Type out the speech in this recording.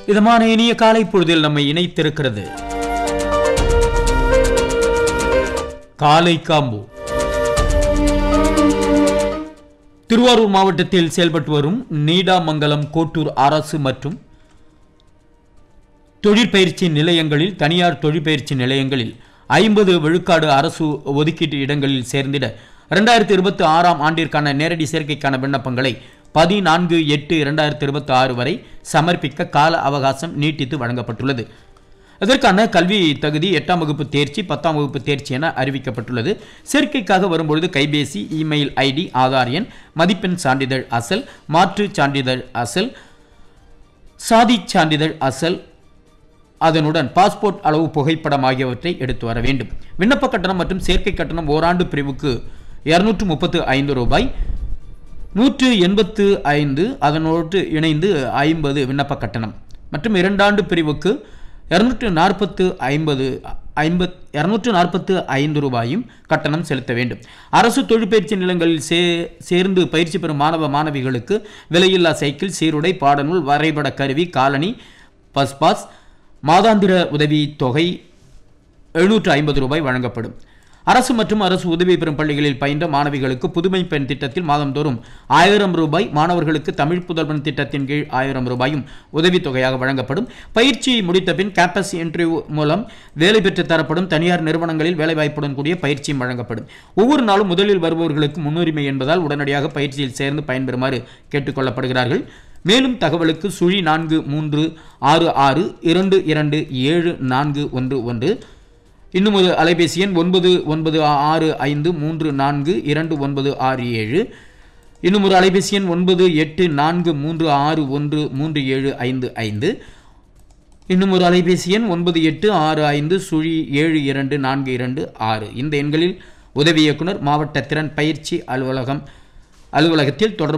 இதமான இனிய காலை பொழுதில் நம்மை இணைத்திருக்கிறது காலை காம்பு திருவாரூர் மாவட்டத்தில் செயல்பட்டு வரும் நீடாமங்கலம் கோட்டூர் அரசு மற்றும் தொழிற்பயிற்சி நிலையங்களில் தனியார் தொழிற்பயிற்சி நிலையங்களில் ஐம்பது விழுக்காடு அரசு ஒதுக்கீட்டு இடங்களில் சேர்ந்திட இரண்டாயிரத்தி இருபத்தி ஆறாம் ஆண்டிற்கான நேரடி சேர்க்கைக்கான விண்ணப்பங்களை பதினான்கு எட்டு இரண்டாயிரத்தி இருபத்தி ஆறு வரை சமர்ப்பிக்க கால அவகாசம் நீட்டித்து வழங்கப்பட்டுள்ளது இதற்கான கல்வி தகுதி எட்டாம் வகுப்பு தேர்ச்சி பத்தாம் வகுப்பு தேர்ச்சி என அறிவிக்கப்பட்டுள்ளது சேர்க்கைக்காக வரும்பொழுது கைபேசி இமெயில் ஐடி ஆதார் எண் மதிப்பெண் சான்றிதழ் அசல் மாற்றுச் சான்றிதழ் அசல் சாதிச் சான்றிதழ் அசல் அதனுடன் பாஸ்போர்ட் அளவு புகைப்படம் ஆகியவற்றை எடுத்து வர வேண்டும் விண்ணப்ப கட்டணம் மற்றும் சேர்க்கை கட்டணம் ஓராண்டு பிரிவுக்கு இருநூற்று முப்பத்து ஐந்து ரூபாய் நூற்று எண்பத்து ஐந்து அதனோடு இணைந்து ஐம்பது விண்ணப்ப கட்டணம் மற்றும் இரண்டாண்டு பிரிவுக்கு இருநூற்று நாற்பத்து ஐம்பது ஐம்பத் இரநூற்று நாற்பத்து ஐந்து ரூபாயும் கட்டணம் செலுத்த வேண்டும் அரசு தொழிற்பயிற்சி நிலங்களில் சே சேர்ந்து பயிற்சி பெறும் மாணவ மாணவிகளுக்கு விலையில்லா சைக்கிள் சீருடை பாடநூல் வரைபட கருவி காலணி பஸ் பாஸ் மாதாந்திர உதவி தொகை எழுநூற்று ஐம்பது ரூபாய் வழங்கப்படும் அரசு மற்றும் அரசு உதவி பெறும் பள்ளிகளில் பயின்ற மாணவிகளுக்கு புதுமை பெண் திட்டத்தில் மாதந்தோறும் ஆயிரம் ரூபாய் மாணவர்களுக்கு தமிழ் புதல்வன் திட்டத்தின் கீழ் ஆயிரம் ரூபாயும் உதவித்தொகையாக வழங்கப்படும் பயிற்சி முடித்த பின் கேம்பஸ் இன்டர்வியூ மூலம் வேலை பெற்று தரப்படும் தனியார் நிறுவனங்களில் வேலைவாய்ப்புடன் கூடிய பயிற்சியும் வழங்கப்படும் ஒவ்வொரு நாளும் முதலில் வருபவர்களுக்கு முன்னுரிமை என்பதால் உடனடியாக பயிற்சியில் சேர்ந்து பயன்பெறுமாறு கேட்டுக்கொள்ளப்படுகிறார்கள் மேலும் தகவலுக்கு சுழி நான்கு மூன்று ஆறு ஆறு இரண்டு இரண்டு ஏழு நான்கு ஒன்று ஒன்று இன்னும் ஒரு அலைபேசி எண் ஒன்பது ஒன்பது ஆறு ஐந்து மூன்று நான்கு இரண்டு ஒன்பது ஆறு ஏழு இன்னும் ஒரு அலைபேசி எண் ஒன்பது எட்டு நான்கு மூன்று ஆறு ஒன்று மூன்று ஏழு ஐந்து ஐந்து இன்னும் ஒரு அலைபேசி எண் ஒன்பது எட்டு ஆறு ஐந்து சுழி ஏழு இரண்டு நான்கு இரண்டு ஆறு இந்த எண்களில் உதவி இயக்குனர் மாவட்ட திறன் பயிற்சி அலுவலகம் அலுவலகத்தில் தொடர்பு